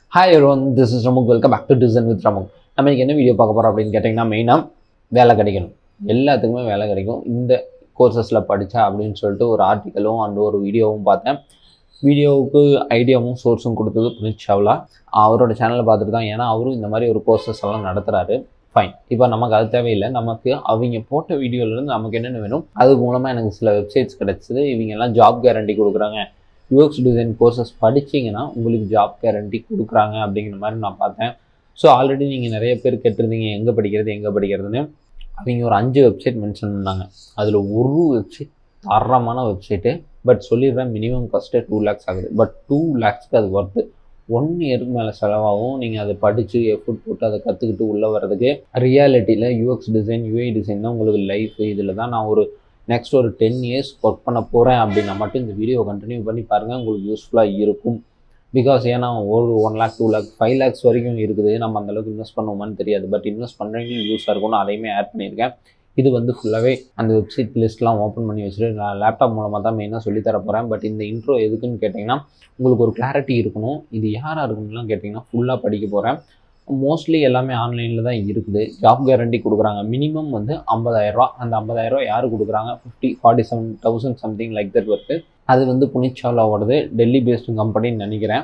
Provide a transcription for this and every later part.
hi everyone this is ரமுக் welcome back to design with ரமுக் நம்ம இன்னைக்கு என்ன வீடியோ பார்க்க போகிறோம் அப்படின்னு கேட்டிங்கன்னா மெயினாக வேலை கிடைக்கணும் எல்லாத்துக்குமே வேலை கிடைக்கும் இந்த கோர்சஸில் படித்தா அப்படின்னு சொல்லிட்டு ஒரு ஆர்டிக்கலும் அண்ட் ஒரு வீடியோவும் பார்த்தேன் வீடியோவுக்கு ஐடியாவும் சோர்ஸும் கொடுத்தது புனித் சாவ்லா அவரோட சேனலை பார்த்துட்டு தான் ஏன்னா அவரும் இந்த மாதிரி ஒரு கோர்சஸ் எல்லாம் நடத்துகிறாரு ஃபைன் இப்போ நமக்கு அது தேவையில்லை நமக்கு அவங்க போட்ட வீடியோலேருந்து நமக்கு என்னென்ன வேணும் அது மூலமாக எனக்கு சில வெப்சைட்ஸ் கிடச்சிது இவங்க எல்லாம் ஜாப் கேரண்டி கொடுக்குறாங்க யூஎக்ஸ் டிசைன் கோர்சஸ் படிச்சீங்கன்னா உங்களுக்கு ஜாப் கேரண்டி கொடுக்குறாங்க அப்படிங்கிற மாதிரி நான் பார்த்தேன் ஸோ ஆல்ரெடி நீங்கள் நிறைய பேர் கேட்டிருந்தீங்க எங்கே படிக்கிறது எங்கே படிக்கிறதுன்னு அவங்க ஒரு அஞ்சு வெப்சைட் மென்ஷன் பண்ணாங்க அதில் ஒரு வெப்சைட் தரமான வெப்சைட்டு பட் சொல்லிடுறேன் மினிமம் காஸ்ட்டே டூ லேக்ஸ் ஆகுது பட் டூ லேக்ஸ்க்கு அது ஒர்த்து ஒன் இயருக்கு மேலே செலவாகும் நீங்கள் அதை படித்து எஃபுட் போட்டு அதை கற்றுக்கிட்டு உள்ளே வர்றதுக்கு ரியாலிட்டியில் யூஎக்ஸ் டிசைன் யூஐ டிசைன் தான் உங்களுக்கு லைஃப் இதில் தான் நான் ஒரு நெக்ஸ்ட் ஒரு டென் இயர்ஸ் ஒர்க் பண்ண போகிறேன் அப்படின்னா மட்டும் இந்த வீடியோ கண்டினியூ பண்ணி பாருங்கள் உங்களுக்கு யூஸ்ஃபுல்லாக இருக்கும் பிகாஸ் ஏன்னா ஒரு one lakh two lakh five lakhs வரைக்கும் இருக்குது நம்ம அந்தளவுக்கு இன்வெஸ்ட் பண்ணுவோமான்னு தெரியாது பட் இன்வெஸ்ட் பண்ணுறவங்களுக்கு யூஸாக இருக்கும்னு அதையுமே ஆட் பண்ணியிருக்கேன் இது வந்து ஃபுல்லாகவே அந்த வெப்சைட் லிஸ்ட்லாம் ஓப்பன் பண்ணி வச்சுட்டு நான் லேப்டாப் மூலமாக தான் மெயினாக சொல்லித்தர போகிறேன் பட் இந்த இன்ட்ரோ எதுக்குன்னு கேட்டிங்கன்னா உங்களுக்கு ஒரு கிளாரிட்டி இருக்கணும் இது யாராக இருக்குன்னுலாம் கேட்டிங்கன்னா ஃபுல்லாக படிக்க போகிறேன் மோஸ்ட்லி எல்லாமே ஆன்லைனில் தான் இருக்குது ஜாப் கேரண்டி கொடுக்குறாங்க மினிமம் வந்து ஐம்பதாயிரரூவா அந்த ஐம்பதாயிரரூவா யார் கொடுக்குறாங்க fifty forty seven thousand something like that work அது வந்து புனித் சாவ்லாவோடது டெல்லி பேஸ்டு கம்பெனின்னு நினைக்கிறேன்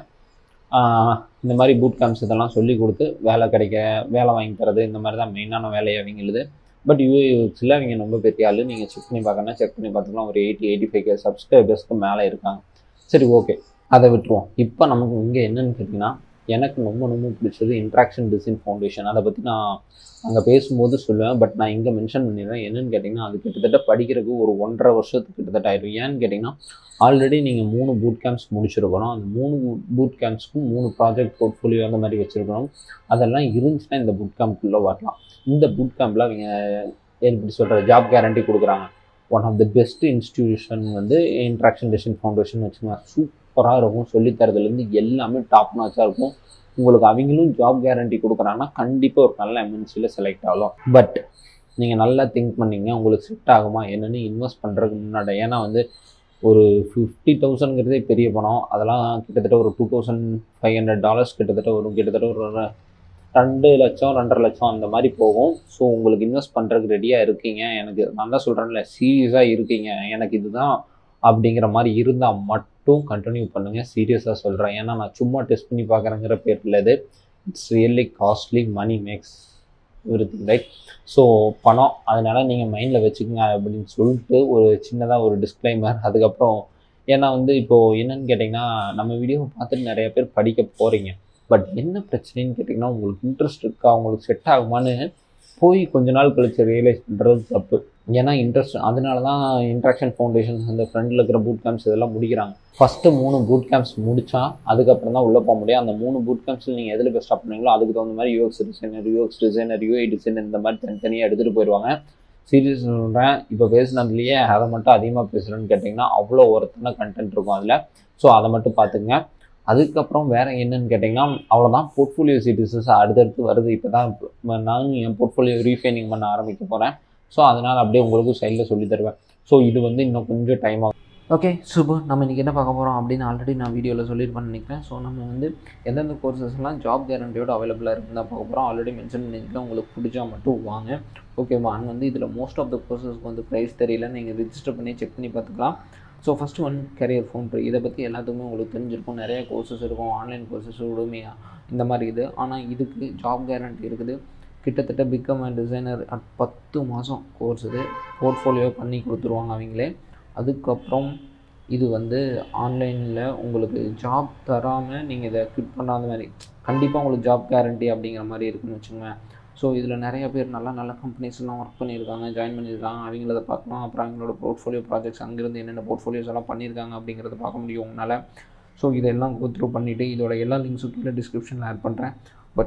ஆஹ் இந்த மாதிரி பூட் கேம்ப்ஸ் இதெல்லாம் சொல்லி கொடுத்து வேலை கிடைக்க வேலை வாங்கி தரது இந்த மாதிரி தான் மெயினான வேலையை அவங்களுது பட் யூஎக்ஸில் அவங்க ரொம்ப பெரிய ஆள் நீங்கள் செக் பண்ணி பார்க்கணும் செக் பண்ணி பார்த்துக்கலாம் ஒரு எயிட்டி எயிட்டி ஃபைவ் கே சப்ஸ்கிரைபர்ஸ்க்கு மேலே இருக்காங்க சரி ஓகே அதை விட்டுருவோம் இப்போ நமக்கு இங்கே என்னன்னு கேட்டிங்கன்னா எனக்கு ரொம்ப ரொம்ப பிடிச்சது இன்ட்ராக்ஷன் டிசைன் ஃபவுண்டேஷன் அதை பற்றி நான் அங்கே பேசும்போது சொல்லுவேன் பட் நான் இங்கே மென்ஷன் பண்ணிடுறேன் என்னன்னு கேட்டிங்கன்னா அது கிட்டத்தட்ட படிக்கிறதுக்கு ஒரு ஒன்றரை வருஷத்துக்கு கிட்டத்தட்ட ஆயிடும் ஏன்னு கேட்டிங்கன்னா ஆல்ரெடி நீங்கள் மூணு பூட் கேம்ப்ஸ் முடிச்சிருக்கணும் அந்த மூணு பூட் கேம்ப்ஸ்க்கும் மூணு ப்ராஜெக்ட் போர்ட்ஃபோலியோ அந்த மாதிரி வச்சுருக்கணும் அதெல்லாம் இருந்துச்சுன்னா இந்த பூட் கேம்ப்குள்ளே வரலாம் இந்த பூட் கேம்பில் அவங்க எப்படி சொல்கிற ஜாப் கேரண்டி கொடுக்குறாங்க one of the best institution வந்து இன்ட்ராக்ஷன் டிசைன் ஃபவுண்டேஷன் வச்சுக்கோங்க சூப்பராக இருக்கும் சொல்லித்தரதுலேருந்து எல்லாமே டாப் நாச்சாக இருக்கும் உங்களுக்கு அவங்களும் ஜாப் கேரண்டி கொடுக்குறாங்கன்னா கண்டிப்பாக ஒரு நல்ல எம்என்சியில் செலக்ட் ஆகலாம் பட் நீங்கள் நல்லா திங்க் பண்ணீங்க உங்களுக்கு செட் ஆகுமா என்னென்னு இன்வெஸ்ட் பண்ணுறதுக்கு முன்னாடி ஏன்னா வந்து ஒரு ஃபிஃப்டி தௌசண்ட்ங்கிறதே பெரிய பணம் அதெல்லாம் கிட்டத்தட்ட ஒரு two thousand five hundred dollars கிட்டத்தட்ட வரும் கிட்டத்தட்ட ஒரு ரெண்டு லட்சம் ரெண்டரை லட்சம் அந்த மாதிரி போகும் ஸோ உங்களுக்கு இன்வெஸ்ட் பண்ணுறதுக்கு ரெடியாக இருக்கீங்க எனக்கு நான் தான் சொல்கிறேன்ல சீரியஸாக இருக்கீங்க எனக்கு இதுதான் அப்படிங்கிற மாதிரி இருந்தால் மட்டும் கண்டினியூ பண்ணுங்கள் சீரியஸாக சொல்கிறேன் ஏன்னா நான் சும்மா டெஸ்ட் பண்ணி பார்க்குறேங்கிற பேரில் இது it's really costly money makes everything right so பணம் அதனால் நீங்கள் மைண்டில் வச்சுக்கோங்க அப்படின்னு சொல்லிட்டு ஒரு சின்னதாக ஒரு டிஸ்க்ளைமர் அதுக்கப்புறம் ஏன்னா வந்து இப்போது என்னன்னு கேட்டிங்கன்னா நம்ம வீடியோவை பார்த்துட்டு நிறைய பேர் படிக்க போகிறீங்க பட் என்ன பிரச்சனைன்னு கேட்டிங்கன்னா உங்களுக்கு இன்ட்ரெஸ்ட் இருக்கா உங்களுக்கு செட் ஆகுமான்னு போய் கொஞ்ச நாள் கழிச்சு ரியலைஸ் பண்ணுறது தப்பு ஏன்னா இன்ட்ரெஸ்ட் அதனால தான் இன்ட்ராக்ஷன் ஃபவுண்டேஷன்ஸ் அந்த ஃப்ரெண்டில் இருக்கிற பூட் கேம்ப்ஸ் இதெல்லாம் முடிக்கிறாங்க ஃபஸ்ட்டு மூணு பூட் கேம்ப்ஸ் முடித்தா அதுக்கப்புறம் தான் உள்ளே போக முடியும் அந்த மூணு பூட் கேம்ப்ஸில் நீங்கள் எதில் பெஸ்ட்டாக பண்ணீங்களோ அதுக்கு தகுந்த மாதிரி UX designer UX designer UI designer இந்த மாதிரி தனித்தனியாக எடுத்துகிட்டு போயிடுவாங்க சீரியஸ் சொல்கிறேன் இப்போ பேசுனதுலேயே அதை மட்டும் அதிகமாக பேசுகிறேன்னு கேட்டிங்கன்னா அவ்வளோ ஒருத்தான கண்டென்ட் இருக்கும் அதில் ஸோ அதை மட்டும் பார்த்துங்க அதுக்கப்புறம் வேறு என்னன்னு கேட்டிங்கன்னா அவ்வளோதான் போர்ட்ஃபோலியோ சீரிஸஸ் அடுத்தடுத்து வருது இப்போ தான் நானும் என் போர்ட்ஃபோலியோ ரீஃபைனிங் பண்ண ஆரம்பிக்க போகிறேன் ஸோ அதனால் அப்படியே உங்களுக்கு சைடில் சொல்லி தருவேன் ஸோ இது வந்து இன்னும் கொஞ்சம் டைம் ஆகும் ஓகே சூப்பர் நம்ம இன்றைக்கி என்ன பார்க்க போகிறோம் அப்படின்னு ஆல்ரெடி நான் வீடியோவில் சொல்லியிருப்பேன்னு நினைக்கிறேன் ஸோ நம்ம வந்து எந்தெந்த கோர்சஸ்லாம் ஜாப் கேரண்டியோட அவைலபிளாக இருக்குன்னு தான் பார்க்க போகிறோம் ஆல்ரெடி மென்ஷன் பண்ணியிருக்கேன் உங்களுக்கு பிடிச்சா மட்டும் வாங்க ஓகேவா அண்ட் வந்து இதில் மோஸ்ட் ஆஃப் த கோர்சஸ்க்கு வந்து ப்ரைஸ் தெரியல நீங்கள் ரிஜிஸ்டர் பண்ணி செக் பண்ணி பார்த்துக்கலாம் so first one career foundry இதை பற்றி எல்லாத்துக்குமே உங்களுக்கு தெரிஞ்சிருக்கும் நிறைய கோர்சஸ் இருக்கும் ஆன்லைன் கோர்சஸ் உடுமையா இந்த மாதிரி இது ஆனால் இதுக்கு ஜாப் கேரண்டி இருக்குது கிட்டத்தட்ட பிகம் அண்ட் டிசைனர் அட் பத்து மாதம் கோர்ஸ் இது போர்ட்ஃபோலியோ பண்ணி கொடுத்துருவாங்க அவங்களே அதுக்கப்புறம் இது வந்து ஆன்லைனில் உங்களுக்கு ஜாப் தராமல் நீங்கள் இதை குவிட் பண்ணாத மாதிரி கண்டிப்பாக உங்களுக்கு ஜாப் கேரண்டி அப்படிங்கிற மாதிரி இருக்குன்னு வச்சுக்கோங்க ஸோ இதில் நிறைய பேர் நல்ல நல்ல கம்பெனிஸ்லாம் ஒர்க் பண்ணியிருக்காங்க ஜாயின் பண்ணியிருக்காங்க அவங்கள பார்க்கலாம் அப்புறம் அவங்களோட போர்ட்ஃபோலியோ ப்ராஜெக்ட்ஸ் அங்கேருந்து என்னென்ன போர்ட்ஃபோலியோஸ் எல்லாம் பண்ணியிருக்காங்க அப்படிங்கிறத பார்க்க முடியும் உங்களால் ஸோ இதெல்லாம் கோ த்ரூ பண்ணிவிட்டு இதோட எல்லா லிங்க்ஸும் கீழே டிஸ்கிரிப்ஷனில் ஆட் பண்ணுறேன் பட்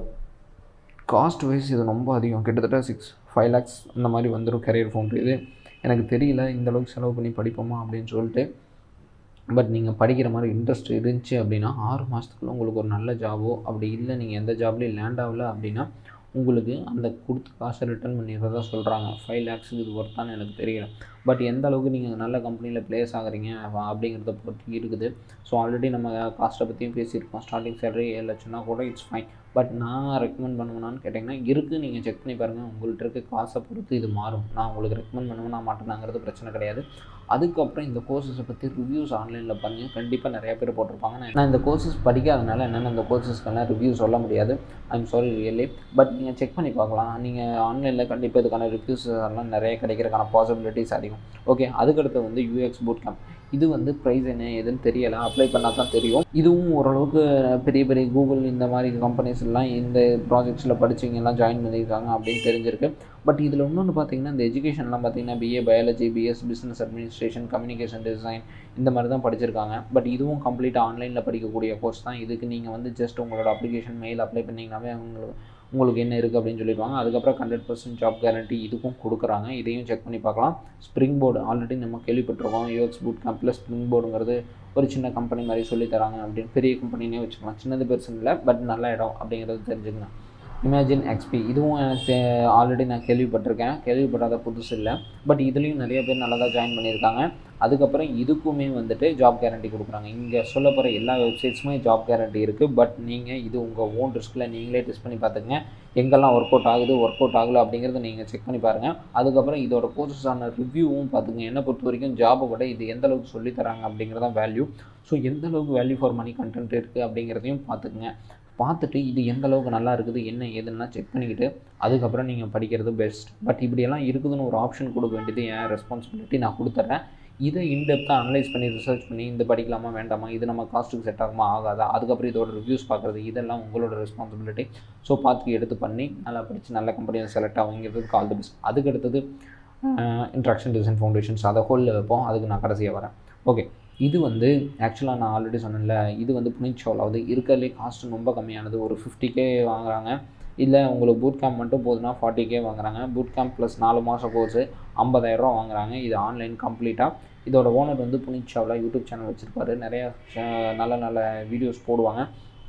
காஸ்ட் வைஸ் இது ரொம்ப அதிகம் கிட்டத்தட்ட சிக்ஸ் ஃபைவ் லேக்ஸ் அந்த மாதிரி வந்துடும் கரியர் ஃபவுண்ட் இது எனக்கு தெரியல இந்த அளவுக்கு செலவு பண்ணி படிப்போமா அப்படின்னு சொல்லிட்டு பட் நீங்கள் படிக்கிற மாதிரி இன்ட்ரெஸ்ட் இருந்துச்சு அப்படின்னா ஆறு மாதத்துக்குள்ள உங்களுக்கு ஒரு நல்ல ஜாபோ அப்படி இல்லை நீங்கள் எந்த ஜாப்லேயும் லேண்ட் ஆகல அப்படின்னா உங்களுக்கு அந்த கொடுத்த காசை ரிட்டர்ன் பண்ணிடுறதா சொல்கிறாங்க ஃபைவ் லேக்ஸுக்கு இது ஒர்த்தான்னு எனக்கு தெரியல பட் எந்த அளவுக்கு நீங்கள் நல்ல கம்பெனியில் ப்ளேஸ் ஆகுறீங்க அப்படிங்கிறத பொறுத்து இருக்குது ஸோ ஆல்ரெடி நம்ம காஸ்ட்டை பற்றியும் பேசியிருக்கோம் ஸ்டார்டிங் சேலரி ஏழு லட்சம்னா கூட இட்ஸ் ஃபைன் பட் நான் ரெக்கமெண்ட் பண்ணுவேனான்னு கேட்டிங்கன்னா இருக்குது நீங்கள் செக் பண்ணி பாருங்கள் உங்கள்கிட்ட இருக்க காசை பொறுத்து இது மாறும் நான் உங்களுக்கு ரெக்கமெண்ட் பண்ணுவேனா மாட்டேனாங்கிறது பிரச்சனை கிடையாது அதுக்கப்புறம் இந்த கோர்சஸை பற்றி ரிவ்யூஸ் ஆன்லைனில் பாருங்கள் கண்டிப்பாக நிறைய பேர் போட்டிருப்பாங்க நான் நான் இந்த கோர்சஸ் படிக்காதனால என்னால் இந்த கோர்சஸ்க்கெல்லாம் ரிவ்யூ சொல்ல முடியாது ஐம் சாரி ரியலி பட் நீங்கள் செக் பண்ணி பார்க்கலாம் நீங்கள் ஆன்லைனில் கண்டிப்பாக இதுக்கான ரிவ்யூஸ் எல்லாம் நிறைய கிடைக்கிறதுக்கான பாசிபிலிட்டிஸ் அதிகம் ஓகே அதுக்கடுத்து வந்து யூஎக்ஸ் பூட் கேம்ப் இது வந்து ப்ரைஸ் என்ன எதுன்னு தெரியலை அப்ளை பண்ணால் தான் தெரியும் இதுவும் ஓரளவுக்கு பெரிய பெரிய கூகுள் இந்த மாதிரி கம்பெனிஸ் எல்லாம் இந்த ப்ராஜெக்ட்ஸில் படிச்சவங்க எல்லாம் ஜாயின் பண்ணியிருக்காங்க அப்படின்னு தெரிஞ்சிருக்கு பட் இதில் இன்னொன்று பார்த்தீங்கன்னா இந்த எஜுகேஷன்லாம் பார்த்தீங்கன்னா BA biology BS business administration communication design இந்த மாதிரி தான் படிச்சிருக்காங்க பட் இதுவும் கம்ப்ளீட்டாக ஆன்லைனில் படிக்கக்கூடிய கோர்ஸ் தான் இதுக்கு நீங்கள் வந்து ஜஸ்ட் உங்களோட அப்ளிகேஷன் மெயில் அப்ளை பண்ணிங்கனாவே உங்களுக்கு உங்களுக்கு என்ன இருக்குது அப்படின்னு சொல்லிடுவாங்க அதுக்கப்புறம் ஹண்ட்ரட் பர்சன்ட் ஜாப் கேரண்டி இதுக்கும் கொடுக்குறாங்க இதையும் செக் பண்ணி பார்க்கலாம் ஸ்ப்ரிங் போர்டு ஆல்ரெடி நம்ம கேள்விப்பட்டிருக்கோம் யூஎக்ஸ் பூட் கேம்பில் ஸ்ப்ரிங் போர்டுங்கிறது ஒரு சின்ன கம்பெனி மாதிரி சொல்லி தராங்க அப்படின்னு பெரிய கம்பெனினே வச்சுக்கலாம் சின்னது பெருசு இல்லை பட் நல்ல இடம் அப்படிங்கிறது தெரிஞ்சுக்கணும் இமேஜின் எக்ஸ்பி இதுவும் எனக்கு ஆல்ரெடி நான் கேள்விப்பட்டிருக்கேன் கேள்விப்படாத புதுசு இல்லை பட் இதுலேயும் நிறைய பேர் நல்லா தான் ஜாயின் பண்ணியிருக்காங்க அதுக்கப்புறம் இதுக்குமே வந்துட்டு ஜாப் கேரண்டி கொடுக்குறாங்க இங்கே சொல்ல போகிற எல்லா வெப்சைட்ஸுமே ஜாப் கேரண்டி இருக்குது பட் நீங்கள் இது உங்கள் ஓன் ரிஸ்கில் நீங்களே டெஸ்ட் பண்ணி பார்த்துங்க எங்கெல்லாம் ஒர்க் அவுட் ஆகுது ஒர்க் அவுட் ஆகலை அப்படிங்கிறத நீங்கள் செக் பண்ணி பாருங்கள் அதுக்கப்புறம் இதோட கோர்சஸான ரிவ்யூவும் பார்த்துங்க என்னை பொறுத்த வரைக்கும் ஜாபை விட இது எந்த அளவுக்கு சொல்லித் தராங்க அப்படிங்கிறதான் வேல்யூ ஸோ எந்த அளவுக்கு வேல்யூ ஃபார் மணி கண்டென்ட் இருக்குது அப்படிங்கிறதையும் பார்த்துக்குங்க பார்த்துட்டு இது எந்த அளவுக்கு நல்லா இருக்குது என்ன ஏதுன்னா செக் பண்ணிக்கிட்டு அதுக்கப்புறம் நீங்கள் படிக்கிறது பெஸ்ட் பட் இப்படியெல்லாம் இருக்குதுன்னு ஒரு ஆப்ஷன் கொடுக்க வேண்டியது என் ரெஸ்பான்சிபிலிட்டி நான் கொடுத்துட்றேன் இதை இன்டெப்த்தாக அனலைஸ் பண்ணி ரிசர்ச் பண்ணி இந்த படிக்கலாமா வேண்டாமா இது நம்ம காஸ்ட்டுக்கு செட் ஆகுமா ஆகாதா அதுக்கப்புறம் இதோட ரிவ்யூஸ் பார்க்குறது இதெல்லாம் உங்களோட ரெஸ்பான்சிபிலிட்டி ஸோ பார்த்து எடுத்து பண்ணி நல்லா படித்து நல்ல கம்பெனியில் செலக்ட் ஆகுங்கிறதுக்கு ஆல் தி பெஸ்ட் அதுக்கு அடுத்தது இன்ட்ராக்ஷன் டிசைன் ஃபவுண்டேஷன்ஸ் அதை ஹோலில் வைப்போம் அதுக்கு நான் கடைசியாக வரேன் ஓகே இது வந்து ஆக்சுவலாக நான் ஆல்ரெடி சொன்னேன்ல இது வந்து புனித் சோலாவது இருக்கிறதுலே காஸ்ட்டு ரொம்ப கம்மியானது ஒரு ஃபிஃப்டி கே வாங்குறாங்க இல்லை உங்களுக்கு பூட் கேம்ப் மட்டும் போதுன்னா ஃபார்ட்டி கே வாங்குறாங்க பூட் கேம்ப் ப்ளஸ் நாலு மாதம் கோர்ஸு ஐம்பதாயிரரூவா வாங்குறாங்க இது ஆன்லைன் கம்ப்ளீட்டாக இதோட ஓனர் வந்து புனித் சாவ்லா யூடியூப் சேனல் வச்சுருப்பாரு நிறைய அஹ், நல்ல நல்ல வீடியோஸ் போடுவாங்க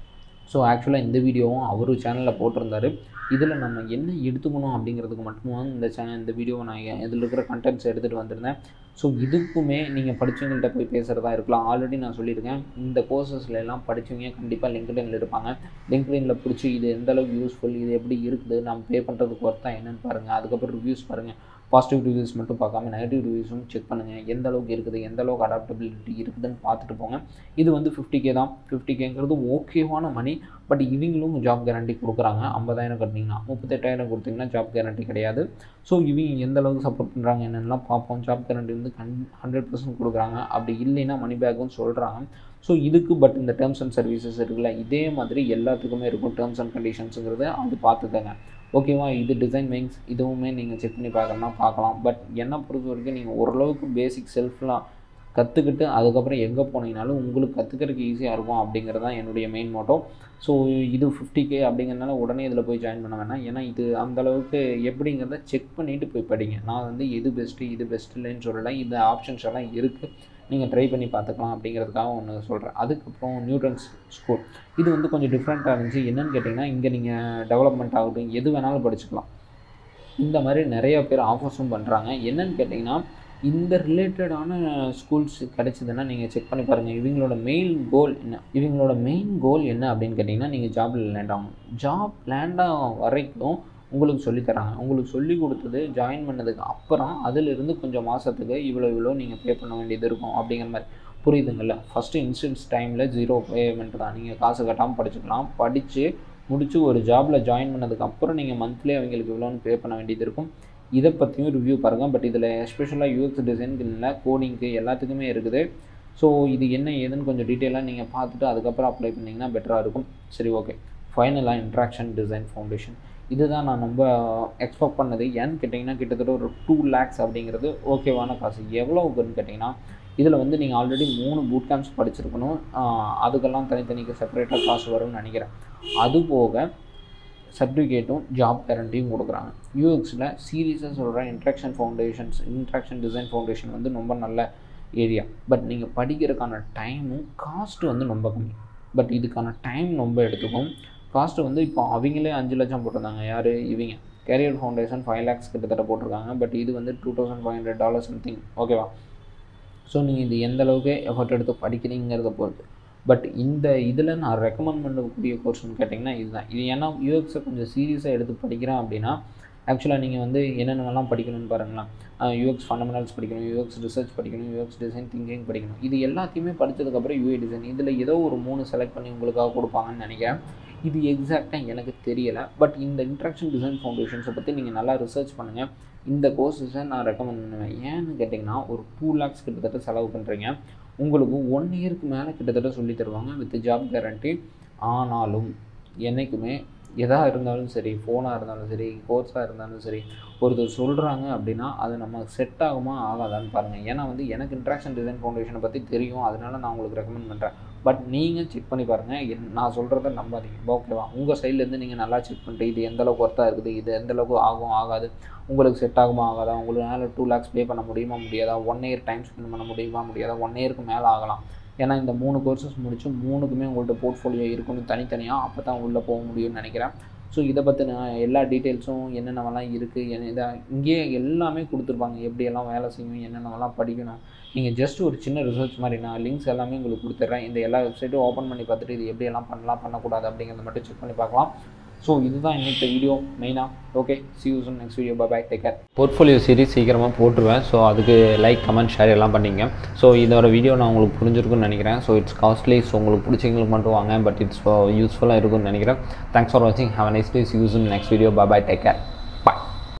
ஸோ ஆக்சுவலாக இந்த வீடியோவும் அவர் சேனலில் போட்டிருந்தாரு இதில் நம்ம என்ன எடுத்துக்கணும் அப்படிங்கிறதுக்கு மட்டும்தான் இந்த சேனல் இந்த வீடியோவை நான் எ- இதில் இருக்கிற கண்டென்ட்ஸ் எடுத்துகிட்டு வந்திருந்தேன் ஸோ இதுக்குமே நீங்கள் படித்தவங்கள்ட்ட போய் பேசுகிறதா இருக்கலாம் ஆல்ரெடி நான் சொல்லியிருக்கேன் இந்த கோர்சஸ்ல எல்லாம் படித்தவங்க கண்டிப்பாக லிங்க்டின்ல இருப்பாங்க லிங்க்டின்ல பிடிச்சி இது எந்த அளவுக்கு யூஸ்ஃபுல் இது எப்படி இருக்குது நம்ம பே பண்ணுறதுக்கு ஒர்த்தா என்னன்னு பாருங்கள் அதுக்கப்புறம் ரிவ்யூஸ் பாருங்கள் பாசிட்டிவ் ரிவ்யூஸ் மட்டும் பார்க்காம நெகட்டிவ் ரிவ்யூஸும் செக் பண்ணுங்கள் எந்த அளவுக்கு இருக்குது எந்த அளவுக்கு அடாப்டபிலிட்டி இருக்குதுன்னு பார்த்துட்டு போங்க இது வந்து ஃபிஃப்டி கே தான் ஃபிஃப்டி கேங்கிறது ஓகேவான மணி பட் இவங்களும் ஜாப் கேரண்டி கொடுக்குறாங்க ஐம்பதாயிரம் கட்டினீங்கன்னா முப்பத்தெட்டாயிரம் கொடுத்தீங்கன்னா ஜாப் கேரண்டி கிடையாது ஸோ இவங்க எந்த அளவுக்கு சப்போர்ட் பண்ணுறாங்க என்னென்னலாம் பார்ப்போம் ஜாப் கேரண்டி வந்து கண் ஹண்ட்ரட் பர்சன்ட் கொடுக்குறாங்க அப்படி இல்லைன்னா மணி பேக்கும் சொல்கிறாங்க ஸோ இதுக்கு பட் இந்த டேர்ம்ஸ் அண்ட் சர்வீசஸ் இருக்குல்ல இதே மாதிரி எல்லாத்துக்குமே இருக்கும் டேர்ம்ஸ் அண்ட் கண்டிஷன்ஸுங்கிறது அது பார்த்துக்கங்க ஓகேவா இது டிசைன் விங்ஸ் இதுவுமே நீங்கள் செக் பண்ணி பார்க்கணும்னா பார்க்கலாம் பட் என்னை பொறுத்த வரைக்கும் நீங்கள் ஓரளவுக்கு பேசிக் செல்ஃப்லாம் கற்றுக்கிட்டு அதுக்கப்புறம் எங்கே போனீங்கனாலும் உங்களுக்கு கற்றுக்கிறதுக்கு ஈஸியாக இருக்கும் அப்படிங்கிறது தான் என்னுடைய மெயின் மோட்டோ ஸோ இது ஃபிஃப்டி கே அப்படிங்கிறதுனால உடனே இதில் போய் ஜாயின் பண்ண வேணாம் ஏன்னா இது அந்த அளவுக்கு எப்படிங்கிறத செக் பண்ணிவிட்டு போய் படிங்க நான் வந்து எது பெஸ்ட்டு இது பெஸ்ட் இல்லைன்னு சொல்லலை இந்த ஆப்ஷன்ஸ் எல்லாம் இருக்குது நீங்கள் ட்ரை பண்ணி பார்த்துக்கலாம் அப்படிங்கிறதுக்காக ஒன்று சொல்கிறேன் அதுக்கப்புறம் நியூட்ரன்ஸ் ஸ்கூல் இது வந்து கொஞ்சம் டிஃப்ரெண்ட்டாக இருந்துச்சு என்னன்னு கேட்டிங்கன்னா இங்கே நீங்கள் டெவலப்மெண்ட் ஆகட்டும் எது வேணாலும் படிச்சுக்கலாம் இந்த மாதிரி நிறைய பேர் ஆஃபர்ஸும் பண்ணுறாங்க என்னன்னு கேட்டிங்கன்னா இந்த ரிலேட்டடான ஸ்கூல்ஸ் கிடைச்சதுன்னா நீங்கள் செக் பண்ணி பாருங்கள் இவங்களோட மெயின் கோல் என்ன இவங்களோட மெயின் கோல் என்ன அப்படின்னு கேட்டிங்கன்னா நீங்கள் ஜாபில் லேண்ட் ஆகணும் ஜாப் லேண்ட் ஆகும் வரைக்கும் உங்களுக்கு சொல்லித் தராங்க உங்களுக்கு சொல்லி கொடுத்தது ஜாயின் பண்ணதுக்கு அப்புறம் அதிலிருந்து கொஞ்சம் மாதத்துக்கு இவ்வளோ இவ்வளோ நீங்கள் பே பண்ண வேண்டியது இருக்கும் அப்படிங்கிற மாதிரி புரியுதுங்கள்ல ஃபஸ்ட்டு இன்ஸ்டன்ஸ் டைமில் ஜீரோ பேமெண்ட் தான் நீங்கள் காசு கட்டாமல் படிச்சுக்கலாம் படித்து முடிச்சு ஒரு ஜாபில் ஜாயின் பண்ணதுக்கு அப்புறம் நீங்கள் மந்த்லி அவங்களுக்கு இவ்வளோன்னு பே பண்ண வேண்டியது இருக்கும் இதை பற்றியும் ரிவ்யூ பாருங்கள் பட் இதில் எஸ்பெஷலாக யூஎக்ஸ் டிசைனுக்கு இல்லை கோடிங்க்கு எல்லாத்துக்குமே இருக்குது ஸோ இது என்ன ஏதுன்னு கொஞ்சம் டீட்டெயிலாக நீங்கள் பார்த்துட்டு அதுக்கப்புறம் அப்ளை பண்ணிங்கன்னா பெட்டராக இருக்கும் சரி ஓகே ஃபைனலாக இன்ட்ராக்ஷன் டிசைன் ஃபவுண்டேஷன் இதுதான் நான் ரொம்ப எக்ஸ்பெக்ட் பண்ணது ஏன்னு கேட்டிங்கன்னா கிட்டத்தட்ட ஒரு டூ லேக்ஸ் அப்படிங்கிறது ஓகேவான காசு எவ்வளோக்குன்னு கேட்டிங்கன்னா இதில் வந்து நீங்கள் ஆல்ரெடி மூணு பூட் கேம்ப்ஸ் படிச்சிருக்கணும் ஆஹ் அதுக்கெல்லாம் தனித்தனிக்கு செப்பரேட்டாக காசு வரும்னு நினைக்கிறேன் அது போக சர்டிஃபிகேட்டும் ஜாப் கேரண்டியும் கொடுக்குறாங்க யூஎக்ஸில் சீரியஸாக சொல்கிறேன் interaction foundations interaction design foundation வந்து ரொம்ப நல்ல ஏரியா பட் நீங்கள் படிக்கிறதுக்கான டைமும் காஸ்ட்டு வந்து ரொம்ப கம்மி பட் இதுக்கான டைம் ரொம்ப எடுத்துக்கும் காஸ்ட்டு வந்து இப்போ அவங்களே அஞ்சு லட்சம் போட்டிருந்தாங்க யார் இவங்க கேரியர் ஃபவுண்டேஷன் ஃபைவ் லேக்ஸ் கிட்டத்தட்ட போட்டிருக்காங்க பட் இது வந்து two thousand five hundred dollar something ஓகேவா ஸோ நீங்கள் இது எந்த அளவுக்கு எஃபர்ட் எடுத்து படிக்கிறீங்கிறத பொறுத்து பட் இந்த இதில் நான் ரெக்கமெண்ட் பண்ணக்கூடிய கோர்ஸ்னு கேட்டிங்கன்னா இதுதான் இது ஏன்னா யூஎக்ஸை கொஞ்சம் சீரியஸாக எடுத்து படிக்கிறேன் அப்படின்னா ஆக்சுவலாக நீங்கள் வந்து என்னென்னலாம் படிக்கணும்னு பாருங்களேன் யூஎக்ஸ் ஃபண்டமெண்டல்ஸ் படிக்கணும் யூஎக்ஸ் ரிசர்ச் படிக்கணும் யூஎக்ஸ் டிசைன் திங்கிங் படிக்கணும் இது எல்லாத்தையுமே படித்ததுக்கப்புறம் யூஏ டிசைன் இதில் ஏதோ ஒரு மூணு செலக்ட் பண்ணி உங்களுக்காக கொடுப்பாங்கன்னு நினைக்கிறேன் இது எக்ஸாக்டாக எனக்கு தெரியலை பட் இந்த இன்ட்ராக்ஷன் டிசைன் ஃபவுண்டேஷன்ஸை பற்றி நீங்கள் நல்லா ரிசர்ச் பண்ணுங்கள் இந்த கோர்ஸஸை நான் ரெக்கமெண்ட் பண்ணுவேன் ஏன்னு கேட்டிங்கன்னா ஒரு டூ லேக்ஸ் கிட்டத்தட்ட செலவு பண்ணுறீங்க உங்களுக்கு ஒன் இயருக்கு மேலே கிட்டத்தட்ட சொல்லி தருவாங்க வித் ஜாப் கேரண்டி ஆனாலும் என்றைக்குமே எதாக இருந்தாலும் சரி ஃபோனாக இருந்தாலும் சரி கோர்ஸாக இருந்தாலும் சரி ஒருத்தர் சொல்கிறாங்க அப்படின்னா அது நம்ம செட் ஆகுமா ஆகாதான்னு பாருங்கள் ஏன்னா வந்து எனக்கு இன்ட்ராக்ஷன் டிசைன் ஃபவுண்டேஷனை பற்றி தெரியும் அதனால நான் உங்களுக்கு ரெக்கமெண்ட் பண்ணுறேன் பட் நீங்கள் செக் பண்ணி பாருங்கள் என் நான் சொல்கிறத நம்பாதீங்க ஓகேவா உங்கள் சைட்லேருந்து நீங்கள் நல்லா செக் பண்ணிட்டு இது எந்த அளவுக்கு ஒர்த்தாக இருக்குது இது எந்த அளவுக்கு ஆகும் ஆகாது உங்களுக்கு செட் ஆகுமா ஆகாதா உங்களால் டூ லேக்ஸ் பே பண்ண முடியுமா முடியாதா ஒன் இயர் டைம் ஸ்பெண்ட் பண்ண முடியுமா முடியாதா ஒன் இயருக்கு மேலே ஆகலாம் ஏன்னா இந்த மூணு கோர்சஸ் முடிச்சு மூணுக்குமே உங்கள்கிட்ட போர்ட்ஃபோலியோ இருக்கணும் தனித்தனியாக அப்போ தான் உள்ளே போக முடியும்னு நினைக்கிறேன் ஸோ இதை பற்றின எல்லா டீட்டெயில்ஸும் என்னென்னவெல்லாம் இருக்குது என்ன இதை இங்கேயே எல்லாமே கொடுத்துருப்பாங்க எப்படியெல்லாம் வேலை செய்யணும் என்னென்னவெல்லாம் படிக்கணும் நீங்கள் ஜஸ்ட் ஒரு சின்ன ரிசர்ச் மாதிரி நான் லிங்க்ஸ் எல்லாமே உங்களுக்கு கொடுத்துட்றேன் இந்த எல்லா வெப்சைட்டும் ஓப்பன் பண்ணி பார்த்துட்டு இது எப்படியெல்லாம் பண்ணலாம் பண்ணக்கூடாது அப்படிங்கிறத மட்டும் செக் பண்ணி பார்க்கலாம் ஸோ இதுதான் இன்னைக்கு வீடியோ மெயினாக okay see you next video bye bye take care portfolio series சீக்கிரமாக போட்டுருவேன் ஸோ அதுக்கு லைக் கமெண்ட் ஷேர் எல்லாம் பண்ணிங்க ஸோ இதோட வீடியோ நான் உங்களுக்கு புரிஞ்சிருக்குன்னு நினைக்கிறேன் ஸோ இட்ஸ் காஸ்ட்லி ஸோ உங்களுக்கு பிடிச்சவங்களுக்கு மட்டும் வாங்க பட் இட்ஸ் யூஸ்ஃபுல்லாக இருக்கும்னு நினைக்கிறேன் தேங்க்ஸ் ஃபார் வாட்சிங் have nice days use next video bye bye take care